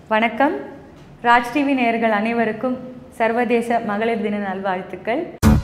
வணக்கம் ராஜ் டிவி நேயர்கள் அனைவருக்கும் சர்வதேச மகளிர் தின நல்வாழ்த்துக்கள்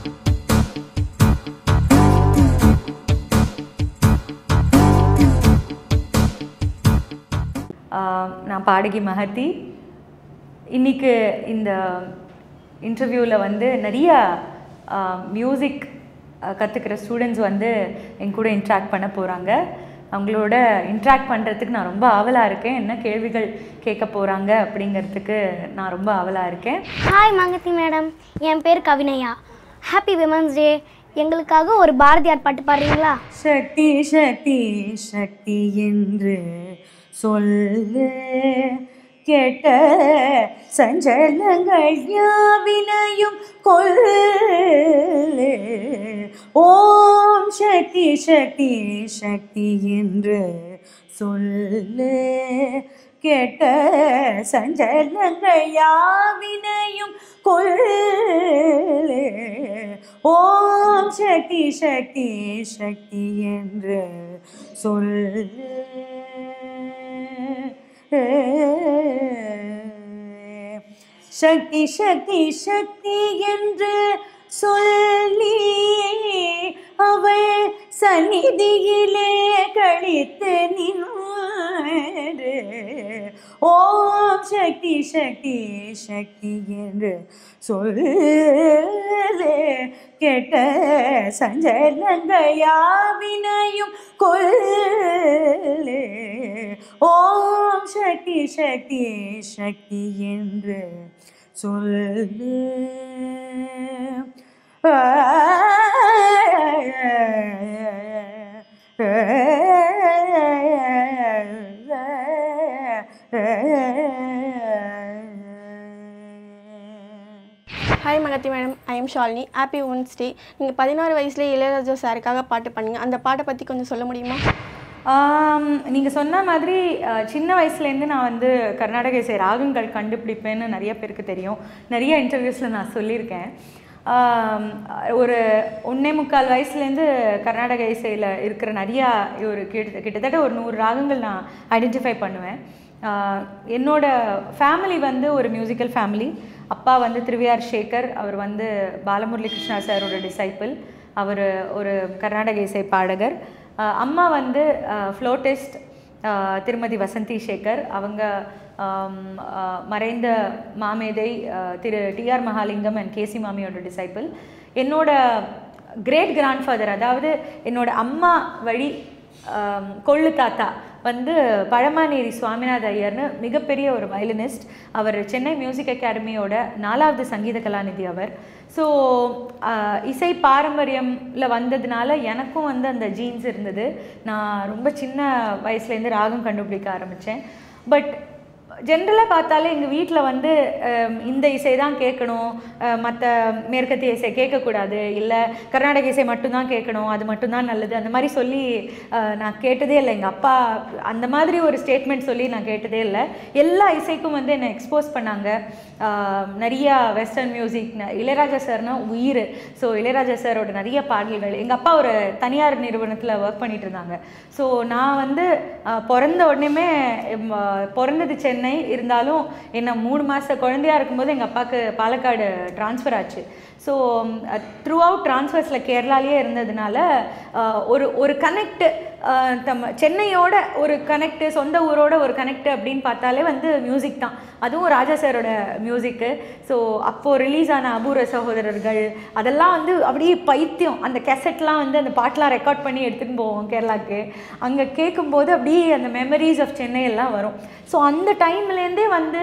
ஆஹ் நான் பாடகி மகதி இன்னைக்கு இந்த இன்டர்வியூவில் வந்து நிறைய மியூசிக் கற்றுக்கிற ஸ்டூடெண்ட்ஸ் வந்து என் கூட இன்ட்ராக்ட் பண்ண போகிறாங்க அவங்களோட இன்ட்ராக்ட் பண்ணுறதுக்கு நான் ரொம்ப ஆவலாக இருக்கேன் என்ன கேள்விகள் கேட்க போகிறாங்க அப்படிங்கிறதுக்கு நான் ரொம்ப ஆவலாக இருக்கேன் ஹாய் மங்கத்தி மேடம் என் பேர் கவினையா ஹாப்பி விமன்ஸ் டே எங்களுக்காக ஒரு பாரதியார் பாட்டு பாடுறீங்களா சக்தி சக்தி சக்தி என்று சொல்லு கேட்ட சஞ்சலங்கள் யாவினையும் கொல்லு ஓம் சக்தி சக்தி சக்தி என்று சொல்லு கேட்ட சஞ்சலங்கள் யாவினையும் கொல்லு ஓம் சக்தி சக்தி சக்தி என்று சொல்லு சக்தி சக்தி சக்தி என்று சொல்லி அவள் சந்நிதியிலே கழித்து நின்று ஓம் சக்தி சக்தி சக்தி என்று சொல்லு கேட்ட சஞ்சலங்கள் யாவினையும் கொல்லு ஓம் சக்தி சக்தி சக்தி என்று சொல்லு hi Mahathi madam I am Shalini happy women's day நீங்கள் பதினாறு வயசுல இளையராஜா சாருக்காக பாட்டு பண்ணீங்க அந்த பாட்டை பற்றி கொஞ்சம் சொல்ல முடியுமா நீங்கள் சொன்ன மாதிரி அஹ், சின்ன வயசுலேருந்து நான் வந்து கர்நாடக இசை ராகங்கள் கண்டுபிடிப்பேன்னு நிறைய பேருக்கு தெரியும் நிறைய இன்டர்வியூஸில் நான் சொல்லியிருக்கேன் ஆம், ஒரு ஒன்றே முக்கால் வயசுலேருந்து கர்நாடக இசையில் இருக்கிற நிறையா ஒரு கிட்ட கிட்டத்தட்ட ஒரு நூறு ராகங்கள் நான் ஐடென்டிஃபை பண்ணுவேன் ஆஹ் என்னோட ஃபேமிலி வந்து ஒரு மியூசிக்கல் ஃபேமிலி அப்பா வந்து திருவியார் சேகர் அவர் வந்து பாலமுரளி கிருஷ்ணா சாரோட டிசைப்பிள் அவர் ஒரு கர்நாடக இசை பாடகர் ஆஹ் அம்மா வந்து ஃப்ளோட்டிஸ்ட் திருமதி வசந்தி சேகர் அவங்க ஆம், ஆஹ் மறைந்த மாமேதை ஆஹ் திரு டிஆர் மகாலிங்கம் அண்ட் கேசி மாமியோட டிசைப்பிள் என்னோட கிரேட் கிராண்ட்ஃபாதர் அதாவது என்னோட அம்மா வழி ஆம், கொள்ளு தாத்தா வந்து பழமானேரி சுவாமிநாத ஐயர்னு மிகப்பெரிய ஒரு வயலினிஸ்ட் அவர் சென்னை மியூசிக் அகாடமியோட நாலாவது சங்கீத கலாநிதி அவர் ஸோ இசை பாரம்பரியம்ல வந்ததுனால எனக்கும் வந்து அந்த ஜீன்ஸ் இருந்தது நான் ரொம்ப சின்ன வயசுலேருந்து ராகம் கண்டுபிடிக்க ஆரம்பித்தேன் பட் ஜென்ரலாக பார்த்தாலே எங்கள் வீட்டில் வந்து அஹ், இந்த இசை தான் கேட்கணும் மற்ற மேற்கத்திய இசை கேட்கக்கூடாது இல்லை கர்நாடக இசை மட்டும்தான் கேட்கணும் அது மட்டும்தான் நல்லது அந்த மாதிரி சொல்லி அஹ், நான் கேட்டதே இல்லை எங்கள் அப்பா அந்த மாதிரி ஒரு ஸ்டேட்மெண்ட் சொல்லி நான் கேட்டதே இல்லை எல்லா இசைக்கும் வந்து என்னை எக்ஸ்போஸ் பண்ணாங்க அஹ், நிறைய வெஸ்டர்ன் மியூசிக் இளையராஜா சார்னா உயிர் ஸோ இளையராஜா சாரோட நிறைய பாடல்கள் எங்கள் அப்பா ஒரு தனியார் நிறுவனத்தில் ஒர்க் பண்ணிட்டு இருந்தாங்க ஸோ நான் வந்து அஹ், பிறந்த உடனேமே எம், அஹ், பிறந்தது சென்னை இருந்தாலும் என்ன மூணு மாத குழந்தையா இருக்கும்போது எங்கள் அப்பாவுக்கு பாலக்காடு ட்ரான்ஸ்ஃபர் ஆச்சு ஸோ த்ரூ அவுட் ட்ரான்ஸ்ஃபர்ஸில் கேரளாலேயே இருந்ததுனால அஹ், ஒரு ஒரு கனெக்ட் தம் சென்னையோட ஒரு கனெக்ட் சொந்த ஊரோட ஒரு கனெக்ட் அப்படின்னு பார்த்தாலே வந்து மியூசிக் தான் அதுவும் ராஜா சாரோட மியூசிக்கு ஸோ அப்போது ரிலீஸ் ஆன அபூர்வ சகோதரர்கள் அதெல்லாம் வந்து அப்படியே பைத்தியம் அந்த கெசட்லாம் வந்து அந்த பாட்டெலாம் ரெக்கார்ட் பண்ணி எடுத்துகிட்டு போவோம் கேரளாக்கு அங்கே கேட்கும்போது அப்படியே அந்த மெமரிஸ் ஆஃப் சென்னை எல்லாம் வரும் ஸோ அந்த டைம்லேருந்தே வந்து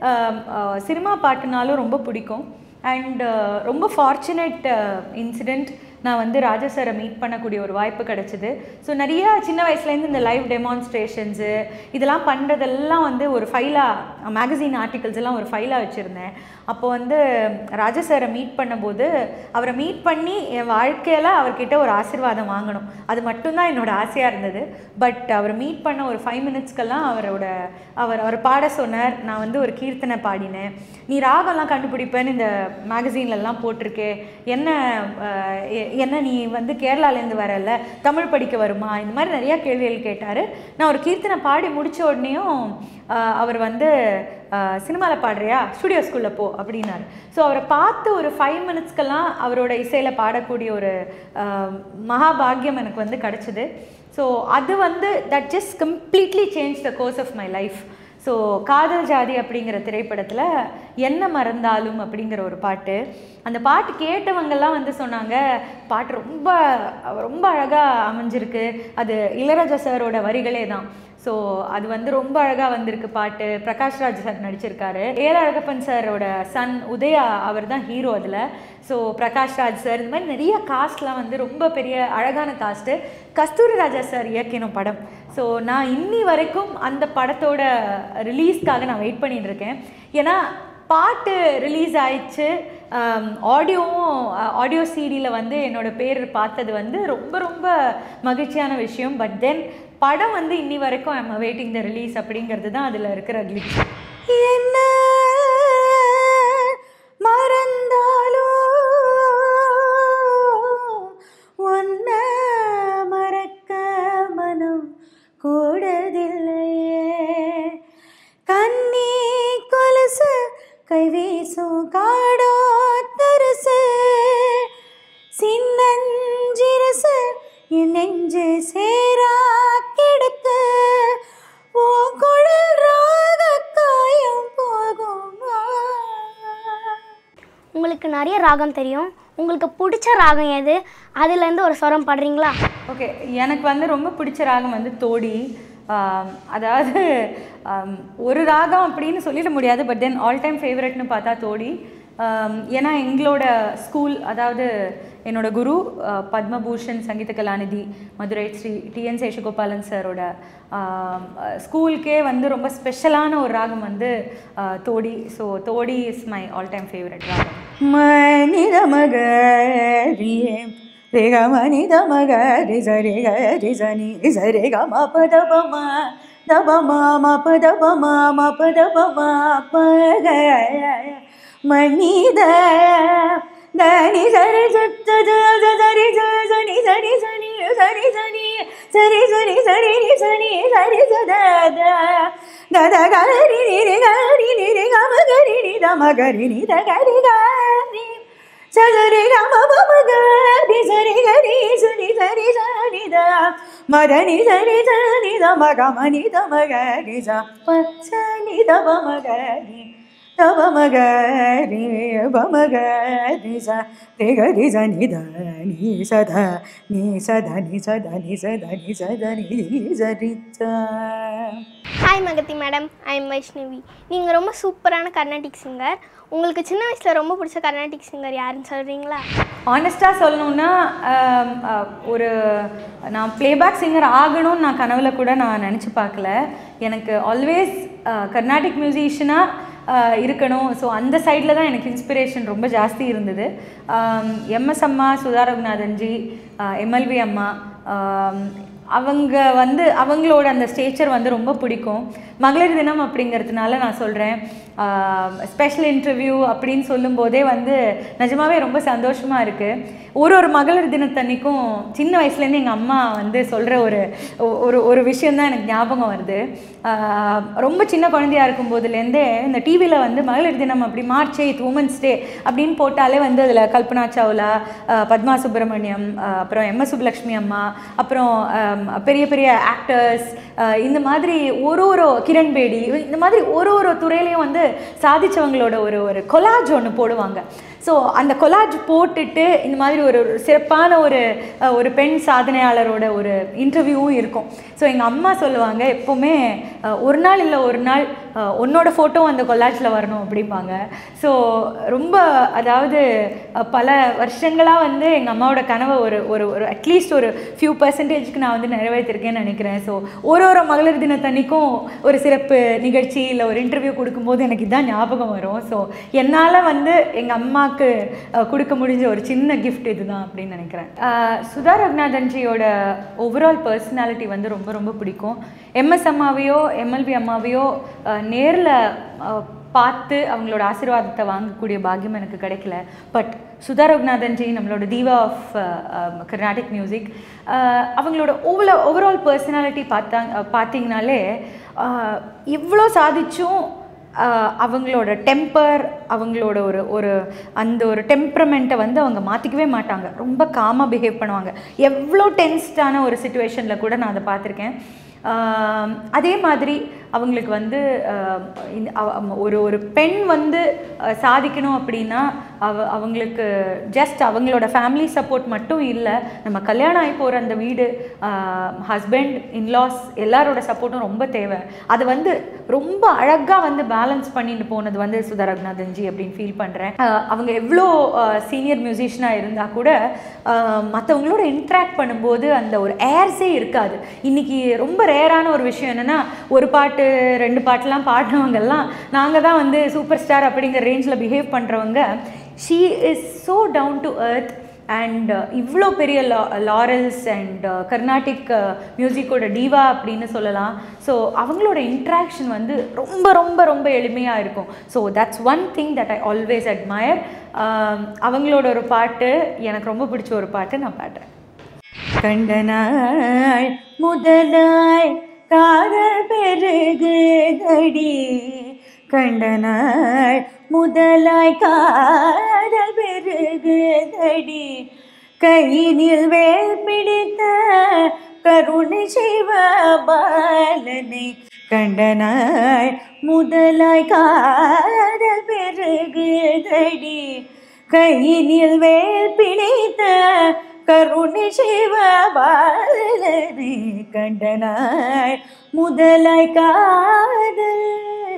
சினிமா பாட்டுனாலும் ரொம்ப பிடிக்கும் அண்ட் ரொம்ப ஃபார்ச்சுனேட் இன்சிடெண்ட் நான் வந்து ராஜா சாரை மீட் பண்ணக்கூடிய ஒரு வாய்ப்பு கிடச்சிது ஸோ நிறைய சின்ன வயசுலேருந்து இந்த லைவ் டெமான்ஸ்ட்ரேஷன்ஸு இதெல்லாம் பண்ணுறதெல்லாம் வந்து ஒரு ஃபைலாக மேகசின் ஆர்டிகல்ஸ் எல்லாம் ஒரு ஃபைலாக வச்சுருந்தேன் அப்போ வந்து ராஜா சாரை மீட் பண்ணும்போது அவரை மீட் பண்ணி என் வாழ்க்கையில் அவர்கிட்ட ஒரு ஆசீர்வாதம் வாங்கணும் அது மட்டும்தான் என்னோட ஆசையாக இருந்தது பட் அவரை மீட் பண்ண ஒரு ஃபைவ் மினிட்ஸ்க்கெல்லாம் அவரோட அவர் அவர் பாட சொன்னார் நான் வந்து ஒரு கீர்த்தனை பாடினேன் நீ ராகம்லாம் கண்டுபிடிப்பேன்னு இந்த மேகசீன்லலாம் போட்டிருக்கே என்ன அஹ், எ- என்ன நீ வந்து கேரளாலேருந்து வரல தமிழ் படிக்க வருமா இந்த மாதிரி நிறையா கேள்விகள் கேட்டார் நான் ஒரு கீர்த்தனை பாடி முடிச்ச உடனேயும் அவர் வந்து சினிமாவில் பாடுறியா ஸ்டுடியோ ஸ்கூலில் போ அப்படின்னாரு ஸோ அவரை பார்த்து ஒரு ஃபைவ் மினிட்ஸ்க்கெல்லாம் அவரோட இசையில் பாடக்கூடிய ஒரு ஆஹ், மகாபாகியம் எனக்கு வந்து கிடச்சிது ஸோ அது வந்து that just completely change the course of my life so காதல் ஜாதி அப்படிங்கிற திரைப்படத்தில் என்ன மறந்தாலும் அப்படிங்கிற ஒரு பாட்டு அந்த பாட்டு கேட்டவங்கெல்லாம் வந்து சொன்னாங்க பாட்டு ரொம்ப ரொம்ப அழகாக அமைஞ்சிருக்கு அது இளையராஜா சாரோட வரிகளே தான் ஸோ அது வந்து ரொம்ப அழகாக வந்திருக்கு பாட்டு பிரகாஷ் ராஜ் சார் நடிச்சிருக்காரு ஏல அழகப்பன் சாரோட சன் உதயா அவர் தான் ஹீரோ அதில் ஸோ பிரகாஷ் ராஜ் சார் இந்த மாதிரி நிறைய காஸ்ட்லாம் வந்து ரொம்ப பெரிய அழகான காஸ்ட்டு கஸ்தூரி ராஜா சார் இயக்கினும் படம் ஸோ நான் இன்னி வரைக்கும் அந்த படத்தோட ரிலீஸ்க்காக நான் வெயிட் பண்ணிட்டு இருக்கேன் ஏன்னா பாட்டு ரிலீஸ் ஆயிடுச்சு ஆடியோவும் ஆடியோ சிடியில் வந்து என்னோட பேர் பார்த்தது வந்து ரொம்ப ரொம்ப மகிழ்ச்சியான விஷயம் பட் தென் படம் வந்து இன்னி வரைக்கும் ஐம் வெயிட்டிங் த ரிலீஸ் அப்படிங்கிறது தான் அதில் இருக்கிற கிளிச் என்ன மறந்தாலும் ஒன்ன மறக்க மனம் கூடதில்லையே கண்ணி கொலுசு கை வீசும் காடோ தரிசு சின்னஞ்சிரசு என் நெஞ்சு சேரா கிடக்கு ஓ குழல் ராக காயம் போகுமா உங்களுக்கு நிறைய ராகம் தெரியும் உங்களுக்கு பிடிச்ச ராகம் எது அதுலேருந்து ஒரு ஸ்வரம் பாடுறீங்களா ஓகே எனக்கு வந்து ரொம்ப பிடிச்ச ராகம் வந்து தோடி ஆம், அதாவது ஆம், ஒரு ராகம் அப்படின்னு சொல்லிட முடியாது பட் தென் ஆல் டைம் ஃபேவரட்னு பார்த்தா தோடி ஆம், ஏன்னா எங்களோட ஸ்கூல் அதாவது என்னோட குரு அஹ், பத்மபூஷன் சங்கீத கலாநிதி மதுரை ஸ்ரீ டிஎன் சேஷகோபாலன் சாரோட ஆம், அஹ், ஸ்கூலுக்கே வந்து ரொம்ப ஸ்பெஷலான ஒரு ராகம் வந்து அஹ், Thodi so Thodi is my all time favourite ragam மனித மகரியே ರೇಗ ಮನಿ ದ ಮಗ ರಿ ಸ ರೇ ಗ ರಿ ಸ ನಿ ರಿ ಸ ರೇ ಗ ಮ ಪ ದ ಪ ಮ ದ ಪ ಮ ಮ ಪ ದ ಪ ಮ ಮ ಪ ದ ಪ ಮ ಪ ಗ ಮನಿ ದ ದ ನಿ ಸ ರಿ ಸ ತ ದ ದ ದ ರಿ ಸ ಸ ನಿ ಸ ನಿ ಸ ನಿ ಸ ರಿ ಸ ನಿ ಸ ರಿ ಸ ನಿ ಸ ರಿ ನಿ ಸ ನಿ ಸ ರಿ ಸ ದ ದ ದ ದ ಗ ರಿ ರಿ ರಿ ಗ ರಿ ರಿ ರಿ ಗ ಮ ಗ ರಿ ರಿ ದ ಮ ಗ ರಿ ರಿ ದ ಗ ರಿ ಗ ರಿ సగరి గమ మమ గరి సరి గరి సరి సరి సరి ద మదని సరి సరి ద మగ మని ద మగరి స పచ్చని ద మగరి తవ మగరి బమగరి స రి గరి స ని ద ని స ద ని స ద ని స ద ని స ద ని స ద ని సరి స hi Mahathi madam I am Vaishnavi நீங்கள் ரொம்ப சூப்பரான கர்நாடிக் சிங்கர் உங்களுக்கு சின்ன வயசில் ரொம்ப பிடிச்ச கர்நாடிக் சிங்கர் யாருன்னு சொல்கிறீங்களா ஆனஸ்ட்டாக சொல்லணுன்னா ஆம், அஹ், ஒரு நான் ப்ளேபேக் சிங்கர் ஆகணும்னு நான் கனவுல கூட நான் நினச்சி பார்க்கல எனக்கு ஆல்வேஸ் கர்நாடிக் மியூசிஷியனாக இருக்கணும் ஸோ அந்த சைடில் தான் எனக்கு இன்ஸ்பிரேஷன் ரொம்ப ஜாஸ்தி இருந்தது எம்எஸ் அம்மா சுதா ரகுநாதன்ஜி எம்எல்வி அம்மா ஆம், அவங்க வந்து அவங்களோட அந்த ஸ்டேச்சர் வந்து ரொம்ப பிடிக்கும் மகளிர் தினம் அப்படிங்கிறதுனால நான் சொல்கிறேன் ஸ்பெஷல் இன்டர்வியூ அப்படின்னு சொல்லும்போதே வந்து நிஜமாவே ரொம்ப சந்தோஷமாக இருக்குது ஒரு ஒரு மகளிர் தினத்தன்னைக்கும் சின்ன வயசுலேருந்து எங்கள் அம்மா வந்து சொல்கிற ஒரு ஒ- ஒரு ஒரு விஷயந்தான் எனக்கு ஞாபகம் வருது ஆஹ் ரொம்ப சின்ன குழந்தையா இருக்கும் போதுலேருந்தே இந்த டிவியில் வந்து மகளிர் தினம் அப்படி மார்ச் எயித் உமன்ஸ் டே அப்படின்னு போட்டாலே வந்து அதில் கல்பனா சாவ்லா ஆஹ் பத்மா சுப்பிரமணியம் ஆஹ் அப்புறம் எம் எஸ் சுப்புலக்ஷ்மி அம்மா அப்புறம் ஆம், பெரிய பெரிய ஆக்டர்ஸ் இந்த மாதிரி ஒரு ஒரு கிரண் பேடி இந்த மாதிரி ஒரு ஒரு துறையிலையும் வந்து சாதிச்சவங்களோட ஒரு ஒரு கொலாஜ் ஒன்று போடுவாங்க ஸோ அந்த கொலாஜ் போட்டுட்டு இந்த மாதிரி ஒரு ஒரு சிறப்பான ஒரு அஹ், ஒரு பெண் சாதனையாளரோட ஒரு இன்டர்வியூவும் இருக்கும் ஸோ எங்கள் அம்மா சொல்லுவாங்க எப்போவுமே அஹ், ஒரு நாள் இல்லை ஒரு நாள் அஹ், உன்னோட ஃபோட்டோ அந்த கொலாஜில் வரணும் அப்படிம்பாங்க ஸோ ரொம்ப அதாவது அஹ், பல வருஷங்களாக வந்து எங்கள் அம்மாவோட கனவை ஒரு ஒரு ஒரு அட்லீஸ்ட் ஒரு ஃபியூ பர்சன்டேஜ்க்கு நான் வந்து நிறைவேற்றிருக்கேன்னு நினைக்கிறேன் ஸோ ஒரு ஒரு மகளிர் தினத்தன்னைக்கும் ஒரு சிறப்பு நிகழ்ச்சி இல்லை ஒரு இன்டர்வியூ கொடுக்கும்போது எனக்கு இதான் ஞாபகம் வரும் ஸோ என்னால் வந்து எங்கள் அம்மாவுக்கு அஹ், கொடுக்க முடிஞ்ச ஒரு சின்ன கிஃப்ட் இதுதான் அப்படின்னு நினைக்கிறேன் அஹ், சுதா ரகுநாதன்ஜியோட ஓவரால் பர்சனாலிட்டி வந்து ரொம்ப ரொம்ப பிடிக்கும் எம்எஸ் அம்மாவையோ எம்எல்வி அம்மாவையோ நேரில் பார்த்து அவங்களோட ஆசீர்வாதத்தை வாங்கக்கூடிய பாக்கியம் எனக்கு கிடைக்கல பட் சுதா ரகுநாதன்ஜி நம்மளோட தீவா ஆஃப் கர்நாடிக் மியூசிக் அவங்களோட ஓவர ஓவரால் பர்சனாலிட்டி பார்த்தாங்க பார்த்தீங்கனாலே ஆஹ், இவ்வளோ சாதிச்சும் ஆஹ், அவங்களோட டெம்பர் அவங்களோட ஒரு ஒரு அந்த ஒரு டெம்பரமெண்ட்டை வந்து அவங்க மாற்றிக்கவே மாட்டாங்க ரொம்ப காமாக பிஹேவ் பண்ணுவாங்க எவ்வளோ டென்ஸ்டான ஒரு சுச்சுவேஷனில் கூட நான் அதை பார்த்துருக்கேன் ஆம், அதே மாதிரி அவங்களுக்கு வந்து ஆம், இந்த அவ- அம், ஒரு ஒரு பெண் வந்து அஹ், சாதிக்கணும் அப்படின்னா அவ அவங்களுக்கு ஜஸ்ட் அவங்களோட ஃபேமிலி சப்போர்ட் மட்டும் இல்லை நம்ம கல்யாணம் ஆகி போகிற அந்த வீடு ஹஸ்பண்ட் இன்லாஸ் எல்லாரோட சப்போர்ட்டும் ரொம்ப தேவை அது வந்து ரொம்ப அழகாக வந்து பேலன்ஸ் பண்ணிட்டு போனது வந்து சுதா ரகுநாதன்ஜி அப்படின்னு ஃபீல் பண்ணுறேன் அவங்க எவ்வளோ சீனியர் மியூசிஷியனாக இருந்தால் கூட மற்றவங்களோட இன்ட்ராக்ட் பண்ணும்போது அந்த ஒரு ஏர்ஸே இருக்காது இன்னைக்கு ரொம்ப ரேரான ஒரு விஷயம் என்னென்னா ஒரு பாட்டு ரெண்டு பாட்டுலாம் பாடினவங்கெல்லாம் நாங்கள் தான் வந்து சூப்பர் ஸ்டார் அப்படிங்கிற ரேஞ்சில் பிஹேவ் பண்ணுறவங்க she is so down to earth and இவ்வளோ பெரிய லா லாரல்ஸ் அண்ட் கர்நாடிக் மியூசிக்கோட டிவா அப்படின்னு சொல்லலாம் ஸோ அவங்களோட இன்ட்ராக்ஷன் வந்து ரொம்ப ரொம்ப ரொம்ப எளிமையாக இருக்கும் so that's one thing that I always admire அவங்களோட ஒரு பாட்டு எனக்கு ரொம்ப பிடிச்ச ஒரு பாட்டு நான் பாடுறேன் கண்ட நாள் முதலாய் காதல் பெருகுதடி கண்ட நாள் முதலாய் காதல் பெருகுதடி கையினில் வேல் பிடித்த கருணை செய்வ பாலனை கண்ட நாள் முதலாய் காதல் பெருகுதடி கையினில் வேல் பிடித்த கருணை செய்வ பாலனை கண்டனாய் முதலாய் காதல்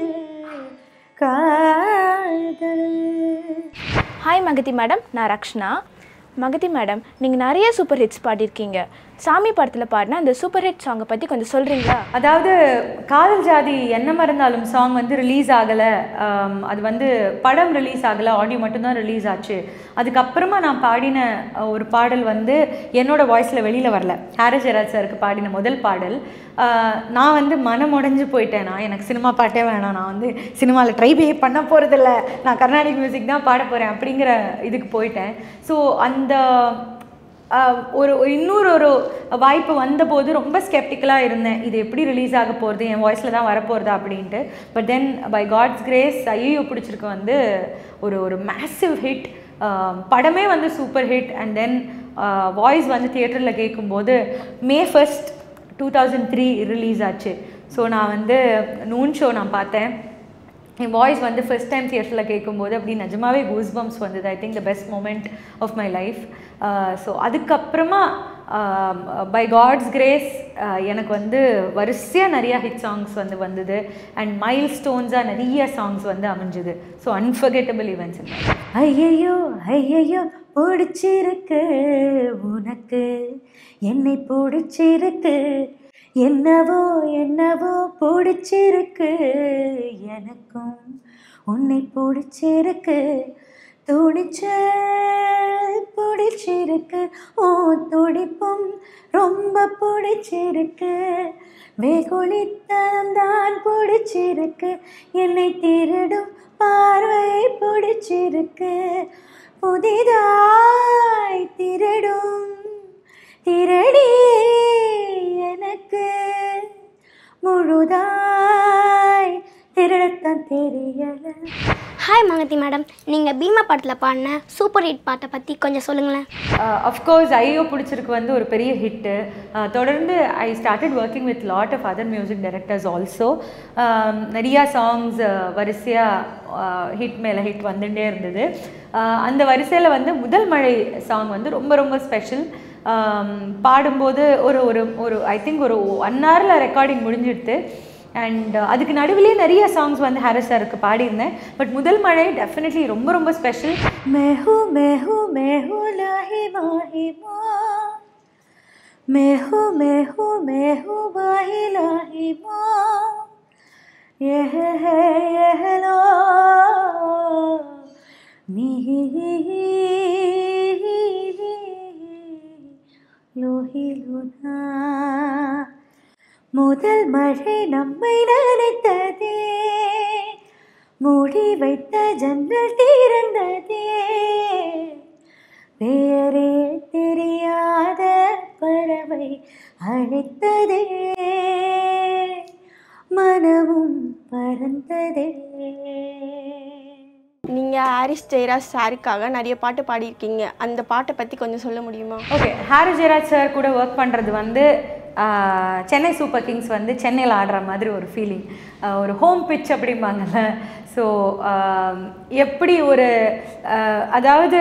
காதல் ஹாய் மகதி மேடம் நான் ரக்ஷனா மகதி மேடம் நீங்கள் நிறைய சூப்பர் ஹிட்ஸ் பாடியிருக்கீங்க சாமி படத்தில் பாடின அந்த சூப்பர் ஹிட் சாங்கை பற்றி கொஞ்சம் சொல்கிறீங்களா அதாவது காதல் ஜாதி என்ன மறந்தாலும் சாங் வந்து ரிலீஸ் ஆகலை அது வந்து படம் ரிலீஸ் ஆகலை ஆடியோ மட்டும்தான் ரிலீஸ் ஆச்சு அதுக்கப்புறமா நான் பாடின அஹ், ஒரு பாடல் வந்து என்னோட வாய்ஸில் வெளியில் வரல ஹாரிஸ் ஜெராஜ் சாருக்கு பாடின முதல் பாடல் அஹ், நான் வந்து மனம் உடைஞ்சு போயிட்டேன் நான் எனக்கு சினிமா பாட்டே வேணாம் நான் வந்து சினிமாவில் ட்ரை பே பண்ண போகிறதில்ல நான் கர்நாடிக் மியூசிக் தான் பாட போகிறேன் அப்படிங்கிற இதுக்கு போயிட்டேன் ஸோ அந்த ஆஹ் ஒரு ஒரு இன்னொரு ஒரு வாய்ப்பு வந்தபோது ரொம்ப ஸ்கெப்டிக்கலாக இருந்தேன் இது எப்படி ரிலீஸ் ஆக போகிறது என் வாய்ஸில் தான் வரப்போகிறதா அப்படின்ட்டு but then by God's grace ஐயோ பிடிச்சிருக்கு வந்து ஒரு ஒரு மேசிவ் ஹிட் படமே வந்து super hit and then voice வந்து தியேட்டரில் கேட்கும்போது May first two thousand three release ஆச்சு ஸோ நான் வந்து நூன் ஷோ நான் பார்த்தேன் என் வாய்ஸ் வந்து ஃபர்ஸ்ட் டைம் தியேட்டரில் கேட்கும்போது அப்படி நிஜமாவே கூஸ் பம்ப்ஸ் வந்தது I think the best moment of my life so அதுக்கப்புறமா பை காட்ஸ் கிரேஸ் எனக்கு வந்து வரிசையாக நிறையா ஹிட் சாங்ஸ் வந்து வந்தது அண்ட் மைல் ஸ்டோன்ஸாக நிறைய சாங்ஸ் வந்து அமைஞ்சுது ஸோ அன்ஃபர்கெட்டபிள் ஈவெண்ட்ஸ் ஐயையோ ஐயையோ பிடிச்சிருக்கு உனக்கு என்னை பிடிச்சிருக்கு என்னவோ என்னவோ பிடிச்சிருக்கு எனக்கும் உன்னை பிடிச்சிருக்கு துடிச்ச பிடிச்சிருக்கு ஓ துடிப்பும் ரொம்ப பிடிச்சிருக்கு வெகுளித்தனம் தான் பிடிச்சிருக்கு என்னை திருடும் பார்வை பிடிச்சிருக்கு புதிதாய் திருடும் திருடி எனக்கு முழுதாய் திருடத்தான் தெரியல ஹாய் மகதி மேடம் நீங்கள் பீமா படத்தில் பாடின சூப்பர் ஹிட் பாட்டை பற்றி கொஞ்சம் சொல்லுங்களேன் அஃப்கோர்ஸ் ஐயோ பிடிச்சிருக்கு வந்து ஒரு பெரிய ஹிட்டு தொடர்ந்து I started working with lot of other music directors also நிறையா சாங்ஸ் வரிசையாக ஹிட் மேலே ஹிட் வந்துட்டே இருந்தது Uh, அந்த வரிசையில் வந்து முதல் மழை சாங் வந்து ரொம்ப ரொம்ப ஸ்பெஷல் பாடும்போது ஒரு ஒரு ஒரு ஐ திங்க் ஒரு ஒன் ஹவரில் ரெக்கார்டிங் முடிஞ்சிடுது அண்ட் அதுக்கு நடுவிலே நிறைய சாங்ஸ் வந்து ஹாரிஸ் சாருக்கு பாடியிருந்தேன் பட் முதல் மழை டெஃபினெட்லி ரொம்ப ரொம்ப ஸ்பெஷல் மெஹு மெஹு மெஹு லாஹி மாஹி மா மெஹு மெஹு மெஹு மாஹி லாஹி மா यह है यह लो லோஹிலுனா முதல் மழை நம்மை நினைத்ததே மூடி வைத்த ஜன்னல் திறந்ததே வேறே தெரியாத பறவை அழைத்ததே ம நீங்கள் ஹாரிஸ் ஜெயராஜ் சாருக்காக நிறைய பாட்டு பாடியிருக்கீங்க அந்த பாட்டை பற்றி கொஞ்சம் சொல்ல முடியுமா ஓகே ஹாரி ஜெயராஜ் சார் கூட ஒர்க் பண்ணுறது வந்து ஆஹ், சென்னை சூப்பர் கிங்ஸ் வந்து சென்னையில் ஆடுற மாதிரி ஒரு ஃபீலிங் ஒரு ஹோம் பிச் அப்படிம்பாங்கல்ல ஸோ எப்படி ஒரு ஆஹ், அதாவது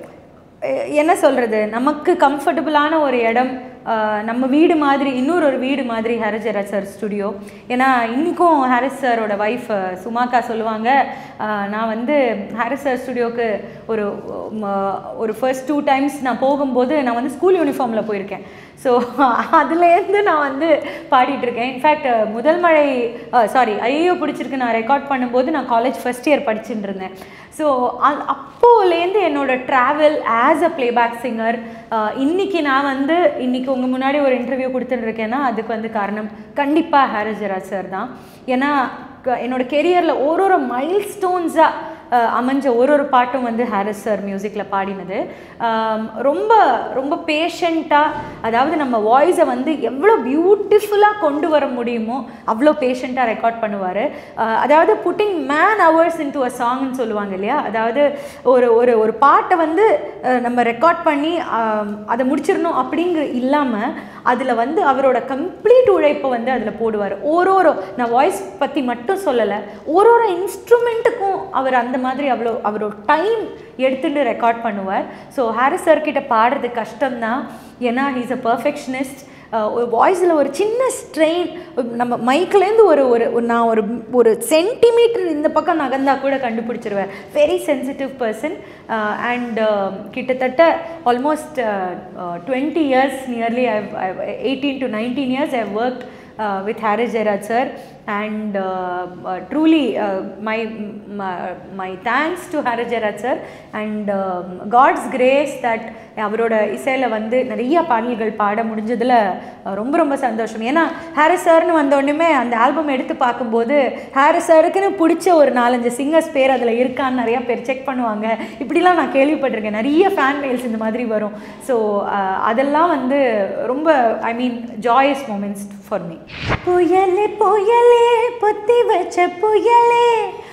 அஹ், என்ன சொல்கிறது நமக்கு கம்ஃபர்டபுளான ஒரு இடம் ஆஹ், நம்ம வீடு மாதிரி இன்னொரு ஒரு வீடு மாதிரி ஹாரிஸ் ஜெயராஜ் சார் ஸ்டுடியோ ஏன்னா இன்றைக்கும் ஹாரிஸ் சாரோட ஒய்ஃப் சுமாக்கா சொல்லுவாங்க ஆஹ், நான் வந்து ஹாரிஸ் சார் ஸ்டுடியோக்கு ஒரு ம, ஒரு ஃபர்ஸ்ட் டூ டைம்ஸ் நான் போகும்போது நான் வந்து ஸ்கூல் யூனிஃபார்மில் போயிருக்கேன் ஸோ அதுலேருந்து நான் வந்து பாடிட்டு இருக்கேன் இன்ஃபேக்ட் முதல் மழை சாரி ஐயோ பிடிச்சிருக்கு நான் ரெக்கார்ட் பண்ணும்போது நான் காலேஜ் ஃபஸ்ட் இயர் படிச்சுட்டு இருந்தேன் ஸோ அப்போலேருந்து என்னோட travel as a playback singer இன்னைக்கு நான் வந்து இன்னைக்கு உங்கள் முன்னாடி ஒரு இன்டர்வியூ கொடுத்துட்டு இருக்கேன்னா அதுக்கு வந்து காரணம் கண்டிப்பாக ஹாரிஸ் ஜெராஜ் சார் தான் ஏன்னா க- என்னோட கெரியரில் ஒரு ஒரு மைல் ஸ்டோன்ஸாக அமைஞ்ச ஒரு ஒரு பாட்டும் வந்து ஹாரிஸ் சார் மியூசிக்கில் பாடினது ஆம், ரொம்ப ரொம்ப பேஷண்ட்டாக அதாவது நம்ம வாய்ஸை வந்து எவ்வளோ பியூட்டிஃபுல்லாக கொண்டு வர முடியுமோ அவ்வளோ பேஷண்ட்டாக ரெக்கார்ட் பண்ணுவார் அதாவது putting man hours into a சாங்னு சொல்லுவாங்க இல்லையா அதாவது ஒரு ஒரு ஒரு பாட்டை வந்து அஹ், நம்ம ரெக்கார்ட் பண்ணி ஆம், அதை முடிச்சிடணும் அப்படிங்கிற இல்லாமல் அதில் வந்து அவரோட கம்ப்ளீட் உழைப்பை வந்து அதில் போடுவார் ஒரு ஒரு நான் வாய்ஸ் பற்றி மட்டும் சொல்லலை ஒரு ஒரு இன்ஸ்ட்ருமெண்ட்டுக்கும் அவர் அந்த மாதிரி அவ்வளோ அவரோட டைம் எடுத்துட்டு ரெக்கார்ட் பண்ணுவார் ஸோ ஹாரிஸ் சார் கிட்ட பாடுறது கஷ்டம்தான் ஏன்னா ஹீஸ் அ பர்ஃபெக்ஷனிஸ்ட் ஒரு வாய்ஸில் ஒரு சின்ன ஸ்ட்ரெயின் நம்ம மைக்லேருந்து ஒரு ஒரு ஒரு நான் ஒரு ஒரு சென்டிமீட்டர் இந்த பக்கம் நகர்ந்தா கூட கண்டுபிடிச்சிருவேன் வெரி சென்சிட்டிவ் பர்சன் அண்ட் கிட்டத்தட்ட almost twenty years nearly I eighteen to nineteen years I work uh, with Harris Gerard sir and uh, uh, truly uh, my, my my thanks to Harris Gerard sir and um, God's grace that அவரோட இசையில் வந்து நிறைய பாடல்கள் பாட முடிஞ்சதில் ரொம்ப ரொம்ப சந்தோஷம் ஏன்னா ஹாரிஸ் சார்னு வந்த உடனே அந்த ஆல்பம் எடுத்து பார்க்கும்போது ஹாரிஸ் சாருக்குன்னு பிடிச்ச ஒரு நாலஞ்சு சிங்கர்ஸ் பேர் அதில் இருக்கான்னு நிறையா பேர் செக் பண்ணுவாங்க இப்படிலாம் நான் கேள்விப்பட்டிருக்கேன் நிறைய ஃபேன் மெயில்ஸ் இந்த மாதிரி வரும் ஸோ அதெல்லாம் வந்து ரொம்ப I mean joyous moments for me புயலே புயலே பொத்தி வச்ச புயலே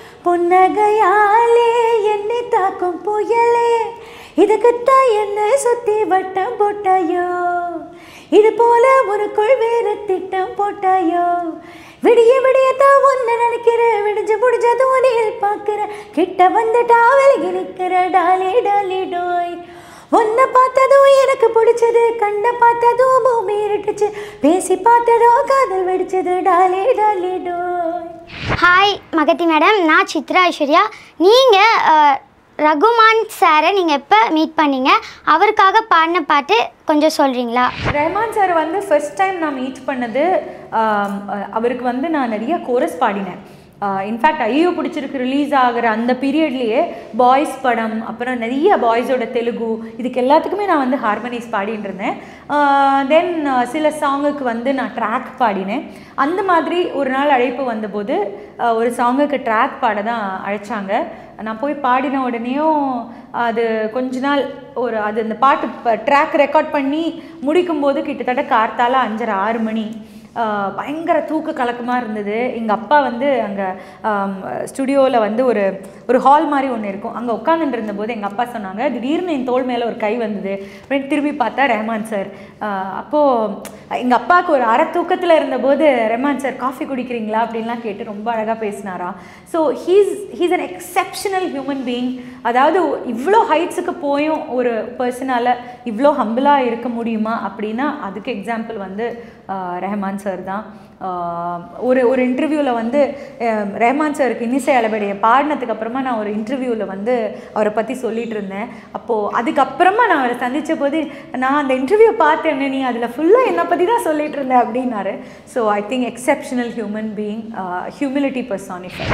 புன்னகையாலே என்னை தாக்கும் புயலே இதுக்குத்தான் என்ன சுத்தி வட்டம் போட்டாயோ இது போல உனக்குள் வேற திட்டம் போட்டாயோ விடிய விடியத்தான் ஒன்று நினைக்கிற விடிஞ்சு முடிஞ்சதும் நீல் பார்க்கிற கிட்ட வந்துட்டா விலகி நிற்கிற டாலி டாலி டோய் உன்னை பார்த்ததும் எனக்கு பிடிச்சது கண்ணை பார்த்ததும் பூமி இருட்டுச்சு பேசி பார்த்ததும் காதல் வெடிச்சது டாலி டாலி டோய் ஹாய் மகதி மேடம் நான் சித்ரா ஐஸ்வர்யா நீங்கள் ரகுமான் சாரை நீங்கள் எப்போ மீட் பண்ணீங்க அவருக்காக பாடின பாட்டு கொஞ்சம் சொல்கிறீங்களா ரஹ்மான் சார் வந்து ஃபர்ஸ்ட் டைம் நான் மீட் பண்ணது ஆம், அஹ், அவருக்கு வந்து நான் நிறைய கோரஸ் பாடினேன் இன்ஃபேக்ட் ஐயோ பிடிச்சிருக்கு ரிலீஸ் ஆகிற அந்த பீரியட்லேயே பாய்ஸ் படம் அப்புறம் நிறைய பாய்ஸோட தெலுங்கு இதுக்கு எல்லாத்துக்குமே நான் வந்து ஹார்மனிஸ் பாடிட்டு இருந்தேன் தென் சில சாங்குக்கு வந்து நான் ட்ராக் பாடினேன் அந்த மாதிரி ஒரு நாள் அழைப்பு வந்தபோது அஹ், ஒரு சாங்குக்கு ட்ராக் பாட தான் அழைச்சாங்க நான் போய் பாடின உடனேயும் அது கொஞ்ச நாள் ஒரு அது அந்த பாட்டு ட்ராக் ரெக்கார்ட் பண்ணி முடிக்கும்போது கிட்டத்தட்ட கார்த்தால அஞ்சரை ஆறு மணி ஆஹ் பயங்கர தூக்க கலக்கமாக இருந்தது எங்கள் அப்பா வந்து அங்கே ஸ்டுடியோவில் வந்து ஒரு ஒரு ஹால் மாதிரி ஒன்று இருக்கும் அங்கே உட்காந்துட்டு இருந்தபோது எங்கள் அப்பா சொன்னாங்க திடீர்னு என் தோள் மேலே ஒரு கை வந்தது அப்படின்னு திரும்பி பார்த்தா ரெஹ்மான் சார் அப்போது எங்கள் அப்பாவுக்கு ஒரு அரை தூக்கத்தில் இருந்தபோது ரெஹ்மான் சார் காஃபி குடிக்கிறீங்களா அப்படின்லாம் கேட்டு ரொம்ப அழகாக பேசினாரா so he's he's an exceptional human being அதாவது இவ்வளோ ஹைட்ஸுக்கு போயும் ஒரு பர்சனால் இவ்வளோ ஹம்பிளாக இருக்க முடியுமா அப்படின்னா அதுக்கு எக்ஸாம்பிள் வந்து ஆஹ் ரெஹ்மான் சார் தான் ஆஹ் ஒரு ஒரு இன்டர்வியூவில் வந்து அஹ் ரெஹ்மான் சாருக்கு இன்னிசை அளபடியை பாடினதுக்கு அப்புறமா நான் ஒரு இன்டர்வியூவில் வந்து அவரை பற்றி சொல்லிட்டு இருந்தேன் அப்போது அதுக்கப்புறமா நான் அவரை சந்தித்த போது நான் அந்த இன்டர்வியூ பார்த்தேன் நீ அதில் ஃபுல்லாக என்னை பற்றி தான் சொல்லிட்டு இருந்தேன் அப்படின்னாரு so I think exceptional human being humility personify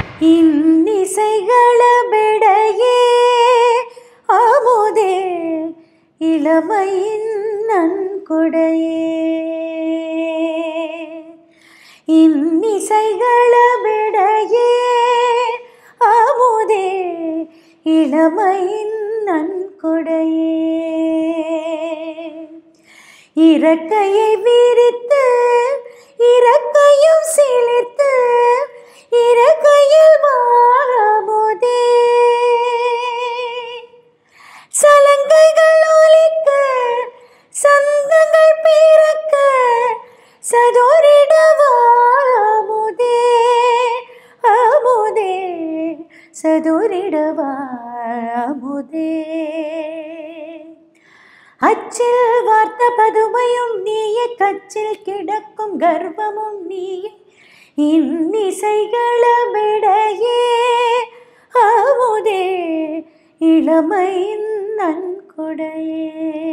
இன்னிசைகளபடையே ஆமோதே இளமையின் நன்கொடையே இன்னிசைகளபடையே ஆமோதே இளமையின் நன்கொடையே இறக்கையை விரித்து இறக்கையும் சிலிர்த்து இறக்கையில் வாழாமோதே அச்சில் வார்த்த பதுமையும் நீயே கச்சில் கிடக்கும் கர்வமும் நீயே இன்னிசைகளமிடையே ஆமுதே இளமையின் நன்கொடையே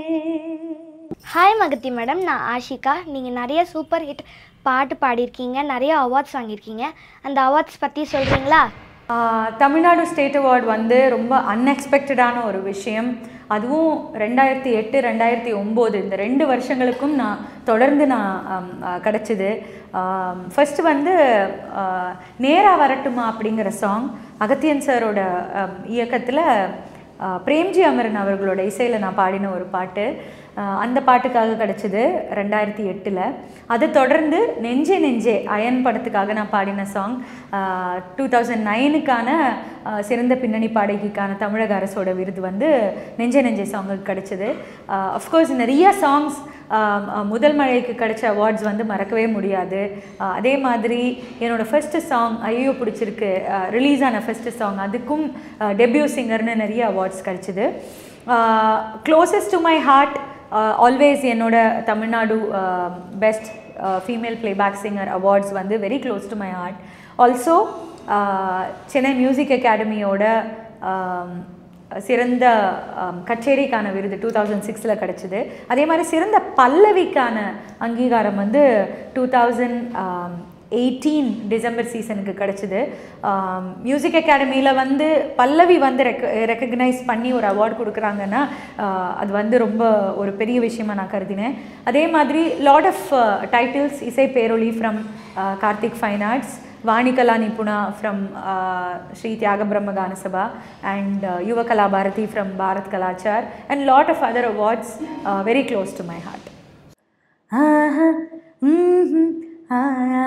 ஹாய் மகத்தி மேடம் நான் ஆஷிகா நீங்கள் நிறைய சூப்பர் ஹிட் பாட்டு பாடியிருக்கீங்க நிறைய அவார்ட்ஸ் வாங்கியிருக்கீங்க அந்த அவார்ட்ஸ் பற்றி சொல்கிறீங்களா ஆஹ் தமிழ்நாடு ஸ்டேட் அவார்டு வந்து ரொம்ப அன்எக்ஸ்பெக்டடான ஒரு விஷயம் அதுவும் ரெண்டாயிரத்தி எட்டு ரெண்டாயிரத்தி ஒம்பது இந்த ரெண்டு வருஷங்களுக்கும் நான் தொடர்ந்து நான் ஆம், ஆஹ் கிடச்சிது ஃபஸ்ட்டு வந்து ஆஹ் நேரா வரட்டுமா அப்படிங்கிற சாங் அகத்தியன் சாரோட இயக்கத்தில் பிரேம்ஜி அமரன் அவர்களோட இசையில் நான் பாடின ஒரு பாட்டு ஆஹ் அந்த பாட்டுக்காக கிடச்சிது ரெண்டாயிரத்தி எட்டில் அதை தொடர்ந்து நெஞ்சே நெஞ்சே அயன் படத்துக்காக நான் பாடின சாங் டூ தௌசண்ட் நைனுக்கான சிறந்த பின்னணி பாடகிக்கான தமிழக அரசோட விருது வந்து நெஞ்சே நெஞ்சே சாங்குக்கு கிடச்சிது அஃப்கோர்ஸ் நிறைய சாங்ஸ் முதல் மழைக்கு கிடைச்ச அவார்ட்ஸ் வந்து மறக்கவே முடியாது ஆஹ் அதே மாதிரி என்னோட ஃபஸ்ட்டு சாங் ஐயோ பிடிச்சிருக்கு ரிலீஸ் ஆன ஃபஸ்ட்டு சாங் அதுக்கும் டெபியூ சிங்கர்னு நிறைய அவார்ட்ஸ் கிடச்சிது closest to my heart always என்னோட Tamil Nadu best female playback singer awards வந்து very close to my heart also Chennai music அகாடமியோட சிறந்த ஆம், கச்சேரிக்கான விருது டூ தௌசண்ட் சிக்ஸில் கிடச்சிது அதே மாதிரி சிறந்த பல்லவிக்கான அங்கீகாரம் வந்து டூ தௌசண்ட் எயிட்டீன் டிசம்பர் சீசனுக்கு கிடச்சிது மியூசிக் அகாடமியில் வந்து பல்லவி வந்து ரெக்க ரெக்கக்னைஸ் பண்ணி ஒரு அவார்டு கொடுக்குறாங்கன்னா ஆஹ், அது வந்து ரொம்ப ஒரு பெரிய விஷயமா நான் கருதினேன் அதே மாதிரி lot of titles Isai Peroli from Karthik fine arts Vanikala Nipuna from Sri Thyaga Brahma Gana Sabha and Yuva Kala Bharathi from Bharat Kalachar and lot of other awards very close to my heart ஆஹா ம்ஹும், ஆ,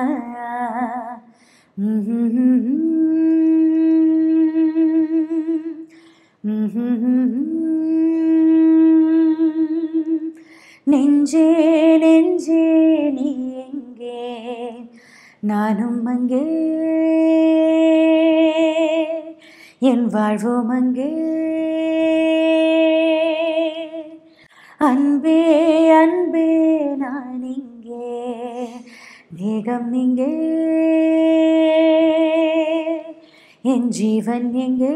ம்ஹும். நெஞ்சே நெஞ்சே நீ எங்கே நானும் அங்கே என் வாழ்வோம் அங்கே அன்பே அன்பே நான் இங்கே மேகம் இங்கே என் ஜீவன் எங்கே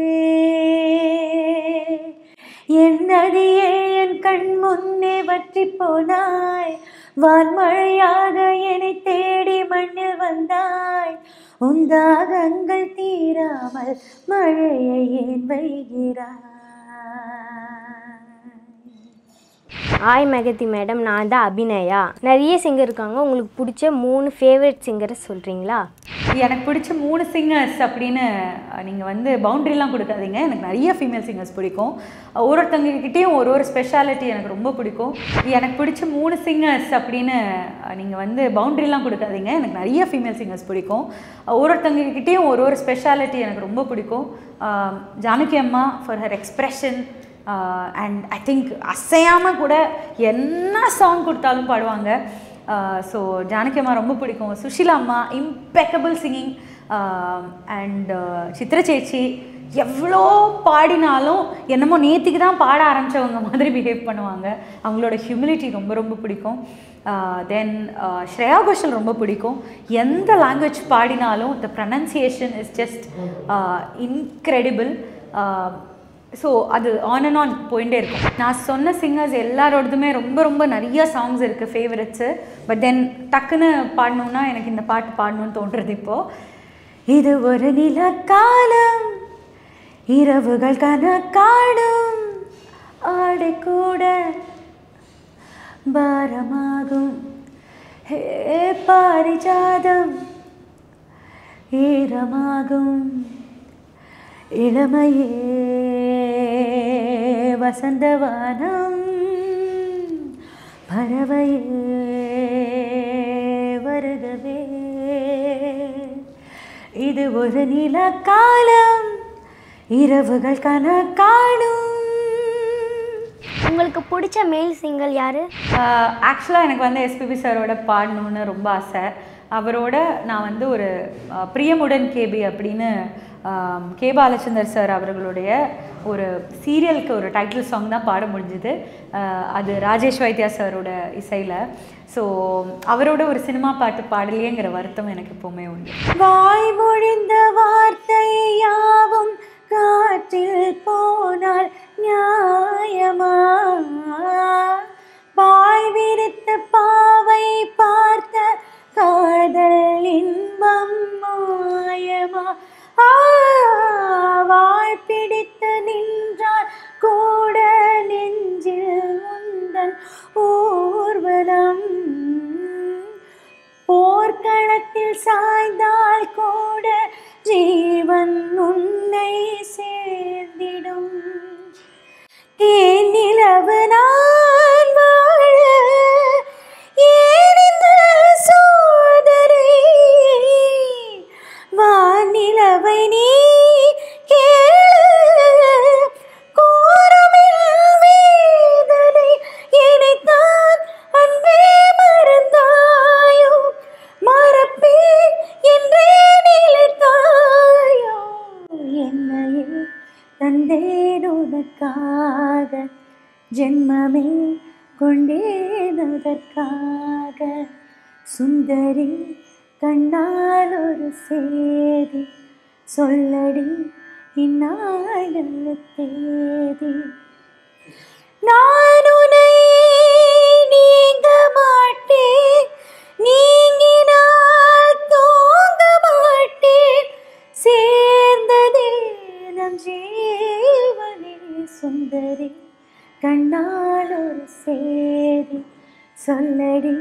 என் நதியே என் கண் முன்னே வற்றி போனாய் வான்மழையாக என்னை தேடி மண்ணில் வந்தாய் உந்தாகங்கள் தீராமல் மழையை ஏன் வைகிறாய் ஹாய் மகதி மேடம் நான் தான் அபிநயா நிறைய சிங்கர் இருக்காங்க உங்களுக்கு பிடிச்ச மூணு ஃபேவரட் சிங்கரை சொல்கிறீங்களா எனக்கு பிடிச்ச மூணு சிங்கர்ஸ் அப்படின்னு நீங்கள் வந்து பவுண்ட்ரிலாம் கொடுக்காதீங்க எனக்கு நிறைய ஃபீமேல் சிங்கர்ஸ் பிடிக்கும் ஒரு ஒருத்தவங்ககிட்டயும் ஒரு ஒரு ஸ்பெஷாலிட்டி எனக்கு ரொம்ப பிடிக்கும் எனக்கு பிடிச்ச மூணு சிங்கர்ஸ் அப்படின்னு நீங்கள் வந்து பவுண்ட்ரிலாம் கொடுக்காதீங்க எனக்கு நிறைய ஃபீமேல் சிங்கர்ஸ் பிடிக்கும் ஒரு ஒருத்தவங்ககிட்டயும் ஒரு ஒரு ஸ்பெஷாலிட்டி எனக்கு ரொம்ப பிடிக்கும் ஆஹ் ஜானகி அம்மா for her expression and I think அசையாமல் கூட என்ன சாங் கொடுத்தாலும் பாடுவாங்க ஸோ ஜானகி அம்மா ரொம்ப பிடிக்கும் சுஷீலா அம்மா இம்பெக்கபிள் சிங்கிங் அண்ட் சித்திர சேச்சி எவ்வளோ பாடினாலும் என்னமோ நேத்திக்கு தான் பாட ஆரம்பித்தவங்க மாதிரி பிஹேவ் பண்ணுவாங்க அவங்களோட ஹியூமிலிட்டி ரொம்ப ரொம்ப பிடிக்கும் தென் ஸ்ரேயா கோஷல் ரொம்ப பிடிக்கும் எந்த லாங்குவேஜ் பாடினாலும் the pronunciation is just incredible so அது ஆன் அண்ட் ஆன் போயிட்டே இருக்கும் நான் சொன்ன சிங்கர்ஸ் எல்லாரோடதுமே ரொம்ப ரொம்ப நிறைய சாங்ஸ் இருக்குது ஃபேவரட்ஸு பட் தென் டக்குன்னு பாடணுன்னா எனக்கு இந்த பாட்டு பாடணும்னு தோன்றுறது இப்போது இது ஒரு நிலக்காலம் இரவுகள் கணக்காடும் ஆடை கூட பாரமாகும் ஹே பாரிஜாதம் ஈரமாகும் இளமையே வசந்தவானம் பறவையே வருகவே இது ஒரு நிலக்காலம் இரவுகள் கணக்காடும் உங்களுக்கு பிடிச்ச மேல் சிங்கர் யார் ஆக்சுவலாக எனக்கு வந்து எஸ்பிபி சாரோட பாடணுன்னு ரொம்ப ஆசை அவரோட நான் வந்து ஒரு அஹ், பிரியமுடன் கேபி அப்படின்னு ஆம், கே பாலச்சந்தர் சார் அவர்களுடைய ஒரு சீரியலுக்கு ஒரு டைட்டில் சாங் தான் பாட முடிஞ்சுது அஹ், அது ராஜேஷ் வைத்தியா சாரோட இசையில் ஸோ அவரோட ஒரு சினிமா பாட்டு பாடலையேங்கிற வருத்தம் எனக்கு எப்போவுமே உண்டு வாய் மொழிந்த வார்த்தை யாவும் காற்றில் போனால் நியாயமா வாய் விரித்த பாவை பார்த்த காதல் இன்பம் மாயமா ஆ, வாய் பிடித்து நின்றால் கூட நெஞ்சில் உந்தன் ஊர்வலம் போர்க்களத்தில் சாய்ந்தால் கூட ஜீவன் உன்னை சேர்ந்திடும் தேனிலவு நான் வாழ ஏன் இந்த சோதனை வானிலவை நீ கேளு கோரமில் வேதனை என்னைத்தான் அன்பே மறந்தாயோ மறப்பேன் என்றே நிலைத்தாயோ என்னையே தந்தேன் உனக்காக ஜென்மமே கொண்டேன் அதற்காக சுந்தரி கண்ணால் ஒரு சேதி சொல்லடி இந்நாள் நல்ல தேதி நான் உன்னை நீங்க மாட்டேன் நீங்கினால் தூங்க மாட்டேன் சேர்ந்ததே நம் ஜீவனே சுந்தரி கண்ணால் ஒரு சேதி சொல்லடி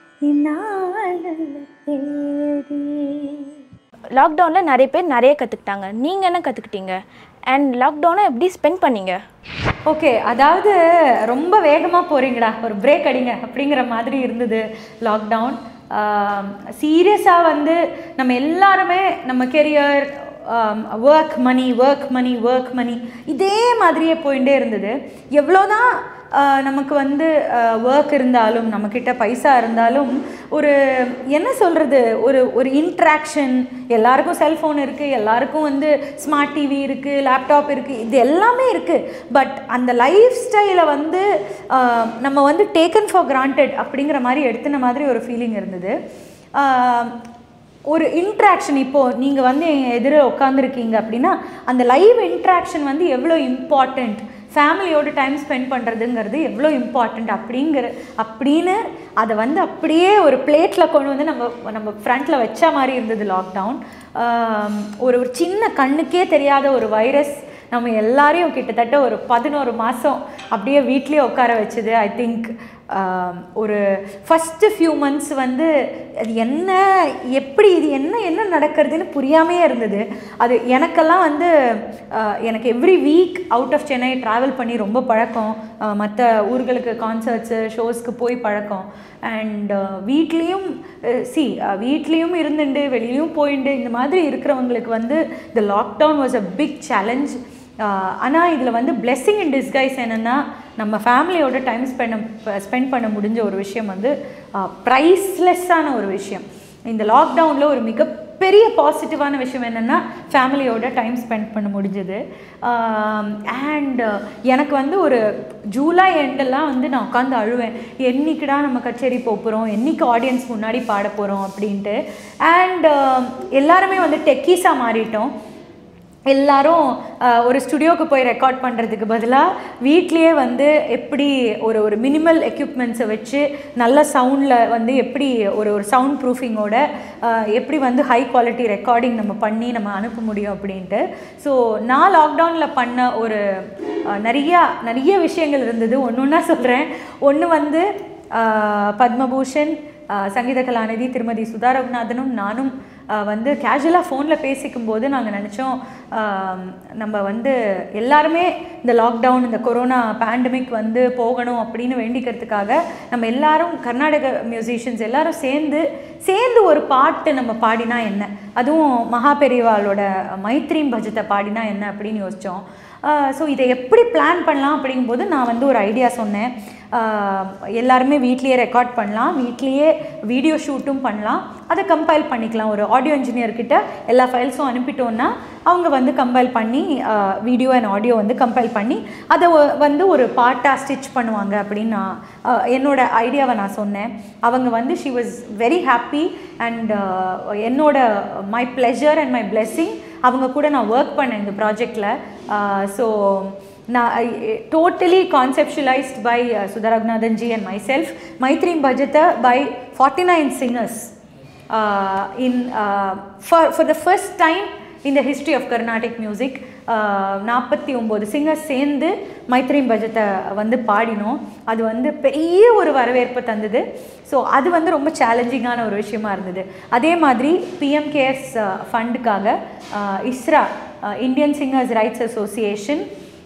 இந்நாள் நல்ல தேதி லாக்டவுனில் நிறைய பேர் நிறைய கற்றுக்கிட்டாங்க நீங்கள் என்ன கற்றுக்கிட்டீங்க அண்ட் லாக்டவுனை எப்படி ஸ்பெண்ட் பண்ணீங்க ஓகே அதாவது ரொம்ப வேகமாக போகிறீங்கடா ஒரு பிரேக் அடிங்க அப்படிங்கிற மாதிரி இருந்தது லாக்டவுன் சீரியஸாக வந்து நம்ம எல்லாருமே நம்ம career work money work money work money இதே மாதிரியே போயிட்டே இருந்தது எவ்வளோதான் ஆஹ், நமக்கு வந்து ஒர்க் இருந்தாலும் நம்மக்கிட்ட பைசா இருந்தாலும் ஒரு என்ன சொல்கிறது ஒரு ஒரு இன்ட்ராக்ஷன் எல்லாருக்கும் செல்ஃபோன் இருக்குது எல்லாருக்கும் வந்து ஸ்மார்ட் டிவி இருக்குது லேப்டாப் இருக்குது இது எல்லாமே இருக்குது பட் அந்த லைஃப் ஸ்டைலை வந்து ஆஹ், நம்ம வந்து டேக்கன் ஃபார் கிராண்டட் அப்படிங்கிற மாதிரி எடுத்துன மாதிரி ஒரு ஃபீலிங் இருந்தது ஆஹ், ஒரு இன்ட்ராக்ஷன் இப்போது நீங்கள் வந்து என் எதிர உட்காந்துருக்கீங்க அப்படின்னா அந்த லைவ் இன்ட்ராக்ஷன் வந்து எவ்வளோ இம்பார்ட்டண்ட் ஃபேமிலியோட டைம் ஸ்பெண்ட் பண்ணுறதுங்கிறது எவ்வளோ இம்பார்ட்டண்ட் அப்படிங்கிற அப்படின்னு அதை வந்து அப்படியே ஒரு பிளேட்டில் கொண்டு வந்து நம்ம நம்ம ஃப்ரண்ட்டில் வச்ச மாதிரி இருந்தது லாக்டவுன் ஒரு ஒரு சின்ன கண்ணுக்கே தெரியாத ஒரு வைரஸ் நம்ம எல்லாரையும் கிட்டத்தட்ட ஒரு பதினோரு மாதம் அப்படியே வீட்லேயே உட்கார வச்சது ஐ திங்க் ஒரு ஃபஸ்ட்டு ஃபியூ மந்த்ஸ் வந்து அது என்ன எப்படி இது என்ன என்ன நடக்கிறதுன்னு புரியாமையே இருந்தது அது எனக்கெல்லாம் வந்து ஆஹ், எனக்கு every week out of Chennai travel பண்ணி ரொம்ப பழக்கம் மற்ற ஊர்களுக்கு கான்சர்ட்ஸு ஷோஸ்க்கு போய் பழக்கம் அண்ட் வீட்லேயும் சி வீட்லேயும் இருந்துட்டு வெளியிலையும் போயிட்டு இந்த மாதிரி இருக்கிறவங்களுக்கு வந்து இந்த lockdown was a big challenge ஆனால் இதில் வந்து blessing in disguise என்னென்னா நம்ம ஃபேமிலியோட டைம் ஸ்பெண்ட் ஸ்பெண்ட் பண்ண முடிஞ்ச ஒரு விஷயம் வந்து ப்ரைஸ்லெஸ்ஸான ஒரு விஷயம் இந்த லாக்டவுனில் ஒரு மிகப்பெரிய பாசிட்டிவான விஷயம் என்னென்னா ஃபேமிலியோட டைம் ஸ்பெண்ட் பண்ண முடிஞ்சது அண்ட் எனக்கு வந்து ஒரு ஜூலை எண்டெல்லாம் வந்து நான் உட்காந்து அழுவேன் என்னைக்குடா நம்ம கச்சேரி போக போகிறோம் என்னைக்கு ஆடியன்ஸ் முன்னாடி பாட போகிறோம் அப்படின்ட்டு அண்ட் எல்லாருமே வந்து டெக்கீஸாக மாறிட்டோம் எல்லாரும் அஹ், ஒரு ஸ்டுடியோக்கு போய் ரெக்கார்ட் பண்ணுறதுக்கு பதிலாக வீட்லேயே வந்து எப்படி ஒரு ஒரு மினிமல் எக்யூப்மெண்ட்ஸை வச்சு நல்ல சவுண்டில் வந்து எப்படி ஒரு ஒரு சவுண்ட் ப்ரூஃபிங்கோட எப்படி வந்து ஹை குவாலிட்டி ரெக்கார்டிங் நம்ம பண்ணி நம்ம அனுப்ப முடியும் அப்படின்ட்டு ஸோ நான் லாக்டவுனில் பண்ண ஒரு அஹ், நிறையா நிறைய விஷயங்கள் இருந்தது ஒன்று ஒன்றா சொல்கிறேன் ஒன்று வந்து அஹ், பத்மபூஷன் அஹ், சங்கீத கலாநிதி திருமதி சுதா ரகுநாதனும் நானும் அஹ், வந்து கேஷுவலாக ஃபோனில் பேசிக்கும் போது நாங்கள் நினச்சோம் நம்ம வந்து எல்லாருமே இந்த லாக்டவுன் இந்த கொரோனா பேண்டமிக் வந்து போகணும் அப்படின்னு வேண்டிக்கிறதுக்காக நம்ம எல்லாரும் கர்நாடக மியூசிஷியன்ஸ் எல்லாரும் சேர்ந்து சேர்ந்து ஒரு பாட்டு நம்ம பாடினா என்ன அதுவும் மகா பெரியவாளோட மைத்ரீம் பஜத்தை பாடினா என்ன அப்படின்னு யோசித்தோம் ஸோ இதை எப்படி பிளான் பண்ணலாம் அப்படிங்கும்போது நான் வந்து ஒரு ஐடியா சொன்னேன் ஆஹ் எல்லாருமே வீட்லேயே ரெக்கார்ட் பண்ணலாம் வீட்லேயே வீடியோ ஷூட்டும் பண்ணலாம் அதை கம்பைல் பண்ணிக்கலாம் ஒரு ஆடியோ இன்ஜினியர் கிட்ட எல்லா ஃபைல்ஸும் அனுப்பிட்டோன்னா அவங்க வந்து கம்பைல் பண்ணி வீடியோ அண்ட் ஆடியோ வந்து கம்பைல் பண்ணி அதை ஒ- வந்து ஒரு பாட்டாக ஸ்டிச் பண்ணுவாங்க அப்படின்னு நான் அஹ், என்னோட ஐடியாவை நான் சொன்னேன் அவங்க வந்து she was very happy and என்னோட my pleasure and my blessing அவங்க கூட நான் ஒர்க் பண்ணேன் இந்த ப்ராஜெக்டில் ஸோ நான் totally conceptualised by Sudha Raghunathan ji and myself மைத்ரீம் பட்ஜெட்டை by forty nine singers in for for the first time in the history of Carnatic music நாற்பத்தி ஒம்பது சிங்கர்ஸ் சேர்ந்து மைத்ரீம் பஜத்தை வந்து பாடினோம் அது வந்து பெரிய ஒரு வரவேற்பை தந்தது ஸோ அது வந்து ரொம்ப சேலஞ்சிங்கான ஒரு விஷயமா இருந்தது அதே மாதிரி பிஎம்கேஎஸ் ஃபண்டுக்காக ISRA Indian singers rights association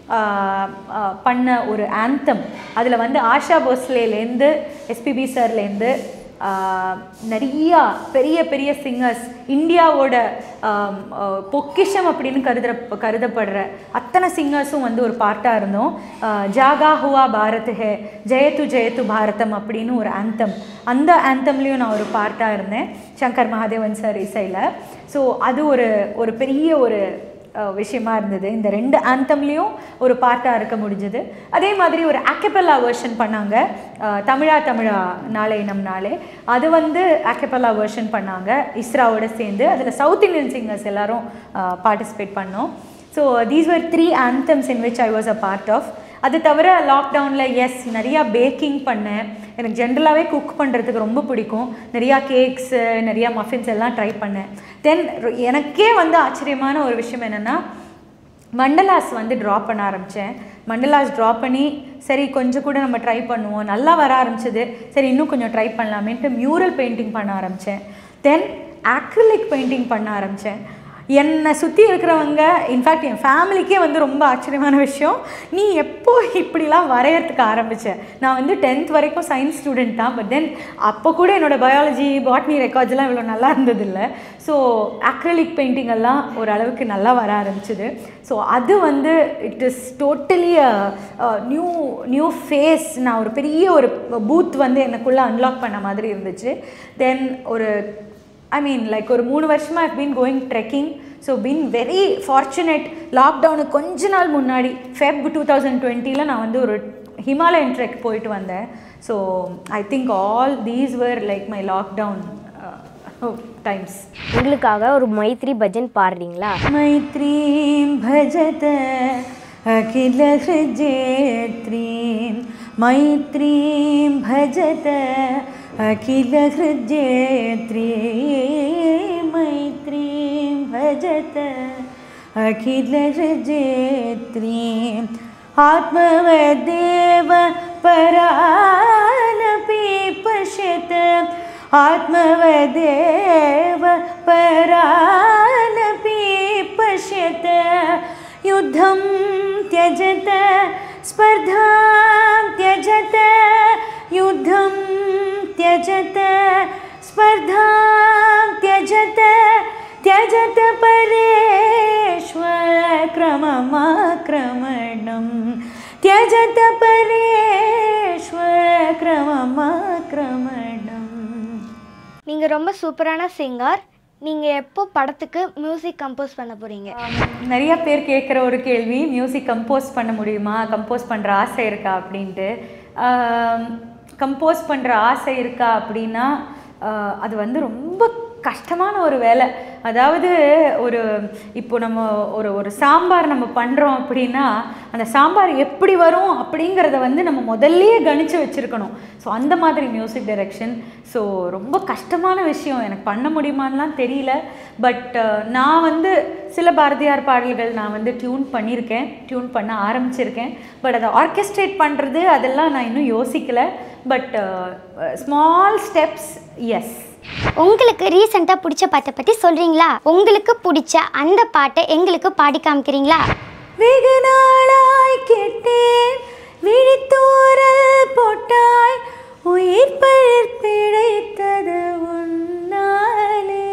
பண்ண ஒரு ஆந்தம் அதில் வந்து ஆஷா போஸ்லேலேருந்து எஸ்பிபி சார்லேருந்து ஆஹ் நிறையா பெரிய பெரிய சிங்கர்ஸ் இந்தியாவோட ஆம், ஆஹ் பொக்கிஷம் அப்படின்னு கருதுற கருதப்படுற அத்தனை சிங்கர்ஸும் வந்து ஒரு பார்ட்டாக இருந்தோம் ஆஹ் ஜாகா ஹுவா பாரத் ஹே ஜெயத்து ஜெயத்து பாரதம் அப்படின்னு ஒரு ஆந்தம் அந்த ஆந்தம்லேயும் நான் ஒரு பார்ட்டாக இருந்தேன் சங்கர் மகாதேவன் சார் இசையில் ஸோ அது ஒரு ஒரு பெரிய ஒரு அஹ் விஷயமா இருந்தது இந்த ரெண்டு ஆந்தம்லேயும் ஒரு பார்ட்டாக இருக்க முடிஞ்சது அதே மாதிரி ஒரு அக்கபெல்லா வெர்ஷன் பண்ணாங்க அஹ் தமிழா தமிழா நாளை நம் நாளே அது வந்து அக்கபெல்லா வெர்ஷன் பண்ணாங்க இஸ்ராவோட சேர்ந்து அதில் சவுத் இந்தியன் சிங்கர்ஸ் எல்லாரும் பார்ட்டிசிபேட் பண்ணோம் so these were three anthems in which I was a part of அது தவிர லாக்டவுனில் எஸ் நிறையா பேக்கிங் பண்ணேன் எனக்கு ஜென்ரலாகவே குக் பண்ணுறதுக்கு ரொம்ப பிடிக்கும் நிறையா கேக்ஸு நிறையா மஃபின்ஸ் எல்லாம் ட்ரை பண்ணேன் தென் எனக்கே வந்து ஆச்சரியமான ஒரு விஷயம் என்னென்னா மண்டலாஸ் வந்து ட்ரா பண்ண ஆரம்பித்தேன் மண்டலாஸ் ட்ரா பண்ணி சரி கொஞ்சம் கூட நம்ம ட்ரை பண்ணுவோம் நல்லா வர ஆரம்பிச்சது சரி இன்னும் கொஞ்சம் ட்ரை பண்ணலாமேன்ட்டு மியூரல் பெயிண்டிங் பண்ண ஆரம்பித்தேன் தென் acrylic பெயிண்டிங் பண்ண ஆரம்பித்தேன் என்னை சுற்றி இருக்கிறவங்க இன்ஃபேக்ட் என் ஃபேமிலிக்கே வந்து ரொம்ப ஆச்சரியமான விஷயம் நீ எப்போ இப்படிலாம் வரையறதுக்கு ஆரம்பிச்ச நான் வந்து டென்த் வரைக்கும் சயின்ஸ் ஸ்டூடெண்ட் தான் பட் தென் அப்போ கூட என்னோட பயாலஜி பாட்னி ரெக்கார்ட்ஸ் எல்லாம் இவ்வளோ நல்லா இருந்ததில்ல ஸோ அக்ரலிக் பெயிண்டிங் எல்லாம் ஓரளவுக்கு நல்லா வர ஆரம்பிச்சுது ஸோ அது வந்து it is totally new new face நான் ஒரு பெரிய ஒரு பூத் வந்து எனக்குள்ளே அன்லாக் பண்ண மாதிரி இருந்துச்சு தென் ஒரு ஐ மீன் லைக் ஒரு மூணு வருஷமாக I been going trekking so been very fortunate லாக்டவுனுக்கு கொஞ்ச நாள் முன்னாடி ஃபெப் டூ தௌசண்ட் டுவெண்ட்டியில் நான் வந்து ஒரு ஹிமாலயன் ட்ரெக் போயிட்டு வந்தேன் so I think all these were like my lockdown times உங்களுக்காக ஒரு மைத்ரி பஜன் பாடுறீங்களா मैत्रीं भजत अखिलहृजेत्रीं मैत्रीं भजत अखिलहृजेत्री मैत्रीं भजत अखिलहृजेत्रीम् आत्मवदेव परानपि पश्यत आत्मवदेव परानपि पश्यत युद्धं त्यजत स्पर्धां त्यजत युद्धं त्यजत स्पर्धां त्यजत त्यजत परेष्वक्रममाक्रमणं त्यजत परेष्वक्रममाक्रमणम् நீங்கள் ரொம்ப சூப்பரான சிங்கர் நீங்கள் எப்போ படத்துக்கு மியூசிக் கம்போஸ் பண்ண போகிறீங்க நிறைய பேர் கேட்குற ஒரு கேள்வி மியூசிக் கம்போஸ் பண்ண முடியுமா கம்போஸ் பண்ணுற ஆசை இருக்கா அப்படின்ட்டு கம்போஸ் பண்ணுற ஆசை இருக்கா அப்படின்னா ஆஹ் அது வந்து ரொம்ப கஷ்டமான ஒரு வேலை அதாவது ஒரு இப்போ நம்ம ஒரு ஒரு சாம்பார் நம்ம பண்ணுறோம் அப்படின்னா அந்த சாம்பார் எப்படி வரும் அப்படிங்கிறத வந்து நம்ம முதல்லயே கணிச்சு வச்சுருக்கணும் ஸோ அந்த மாதிரி மியூசிக் டைரக்ஷன் ஸோ ரொம்ப கஷ்டமான விஷயம் எனக்கு பண்ண முடியுமான்லாம் தெரியல பட் நான் வந்து சில பாரதியார் பாடல்கள் நான் வந்து டியூன் பண்ணியிருக்கேன் டியூன் பண்ண ஆரம்பிச்சிருக்கேன் பட் அதை ஆர்கெஸ்ட்ரேட் பண்ணுறது அதெல்லாம் நான் இன்னும் யோசிக்கலை பட் ஸ்மால் ஸ்டெப்ஸ் எஸ் உங்களுக்கு ரீசெண்டாக பிடிச்ச பாட்டை பற்றி சொல்கிறீங்களா உங்களுக்கு பிடிச்ச அந்த பாட்டை எங்களுக்கு பாடி காமிக்கிறீங்களா வெகு நாளாய் கேட்டேன் விழித்தோரல் போட்டாய் உயிர் பயிர் பிழைத்தது உன்னாலே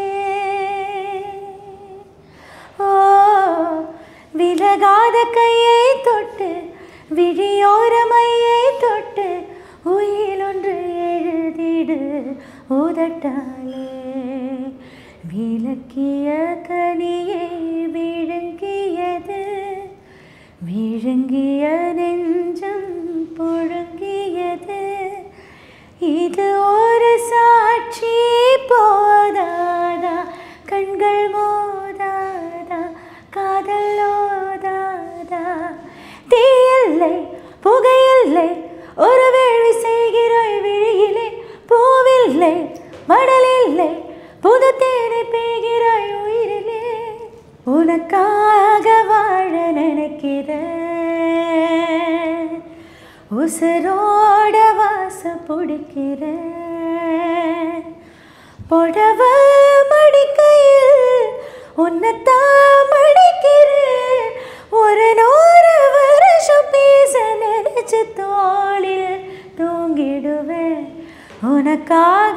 ஓ விலகாத கையை தொட்டு விழியோரமையை தொட்டு உயிர் ஒன்று எழுதிடு உதட்டாலே விளக்கிய கனியை விழுங்கியது விழுங்கிய நெஞ்சம் புழுங்கியது இது ஒரு சாட்சி போதாதா கண்கள் மோதாதா காதல் ஓதாதா தீயில்லை புகையில்லை ஒரு வேள்வி செய்கிறாய் விழியிலே பூவில்லை மடலில்லை புது தேனை பெய்கிறாய் உயிரிலே உனக்காக வாழ நினைக்கிறேன் உசுரோட வாச பிடிக்கிறேன் புடவ மடிக்கையில் உன்னைத்தான் மடிக்கிறேன் ஒரு நூறு வருஷம் பேச நினைச்சு தோளில் தூங்கிடுவேன் உனக்காக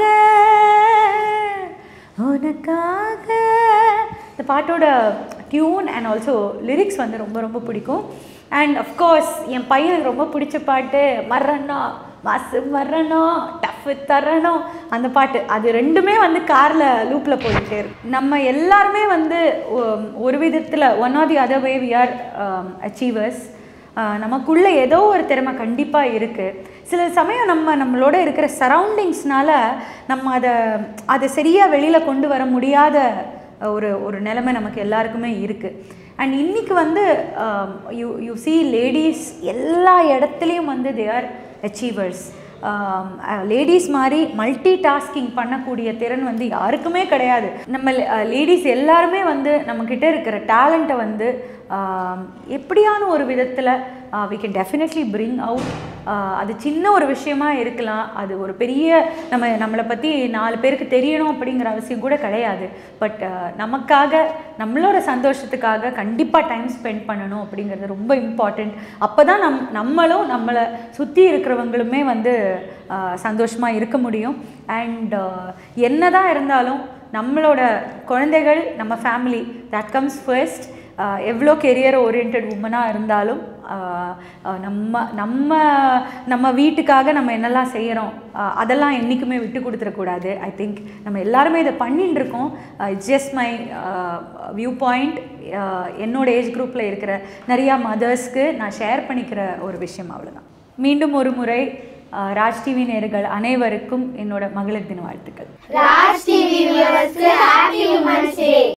உனக்காக இந்த பாட்டோட டியூன் அண்ட் ஆல்சோ லிரிக்ஸ் வந்து ரொம்ப ரொம்ப பிடிக்கும் அண்ட் அஃப்கோர்ஸ் என் பையனுக்கு ரொம்ப பிடிச்ச பாட்டு மரணம் மாசு மரணம் டஃப்பு தரணும் அந்த பாட்டு அது ரெண்டுமே வந்து காரில் லூப்பில் போயிட்டே இருக்கு நம்ம எல்லாருமே வந்து ஒ- ஒரு விதத்தில் one or the other way we are achievers நமக்குள்ளே ஏதோ ஒரு திறமை கண்டிப்பாக இருக்குது சில சமயம் நம்ம நம்மளோட இருக்கிற சரௌண்டிங்ஸ்னால நம்ம அதை அதை சரியாக வெளியில் கொண்டு வர முடியாத ஒரு ஒரு நிலைமை நமக்கு எல்லாருக்குமே இருக்குது அண்ட் இன்னைக்கு வந்து யூ யூ see லேடிஸ் எல்லா இடத்துலையும் வந்து தே ஆர் அச்சீவர்ஸ் லேடிஸ் மாதிரி மல்டி டாஸ்கிங் பண்ணக்கூடிய திறன் வந்து யாருக்குமே கிடையாது நம்ம லேடிஸ் எல்லாருமே வந்து நம்மக்கிட்ட இருக்கிற டேலண்ட்டை வந்து ஆம், எப்படியான ஒரு விதத்தில் we can definitely bring out அது சின்ன ஒரு விஷயமா இருக்கலாம் அது ஒரு பெரிய நம்ம நம்மளை பற்றி நாலு பேருக்கு தெரியணும் அப்படிங்கிற அவசியம் கூட கிடையாது பட் நமக்காக நம்மளோட சந்தோஷத்துக்காக கண்டிப்பாக டைம் ஸ்பெண்ட் பண்ணணும் அப்படிங்கிறது ரொம்ப இம்பார்ட்டண்ட் அப்போ தான் நம் நம்மளும் நம்மளை சுற்றி இருக்கிறவங்களுமே வந்து சந்தோஷமாக இருக்க முடியும் அண்ட் என்னதான் இருந்தாலும் நம்மளோட குழந்தைகள் நம்ம ஃபேமிலி தட் கம்ஸ் ஃபர்ஸ்ட் எவ்வளோ கெரியர் ஓரியன்ட் உமனாக இருந்தாலும் ஆஹ் ஆஹ் நம்ம நம்ம நம்ம வீட்டுக்காக நம்ம என்னெல்லாம் செய்கிறோம் அதெல்லாம் என்றைக்குமே விட்டு கொடுத்துடக்கூடாது ஐ திங்க் நம்ம எல்லாருமே இதை பண்ணிட்டு இருக்கோம் it's just my view point என்னோட ஏஜ் குரூப்பில் இருக்கிற நிறையா மதர்ஸ்க்கு நான் ஷேர் பண்ணிக்கிற ஒரு விஷயம் அவ்வளோதான் மீண்டும் ஒரு முறை ஆஹ் ராஜ் டிவி நேயர்கள் அனைவருக்கும் என்னோட மகளிர் தின வாழ்த்துக்கள்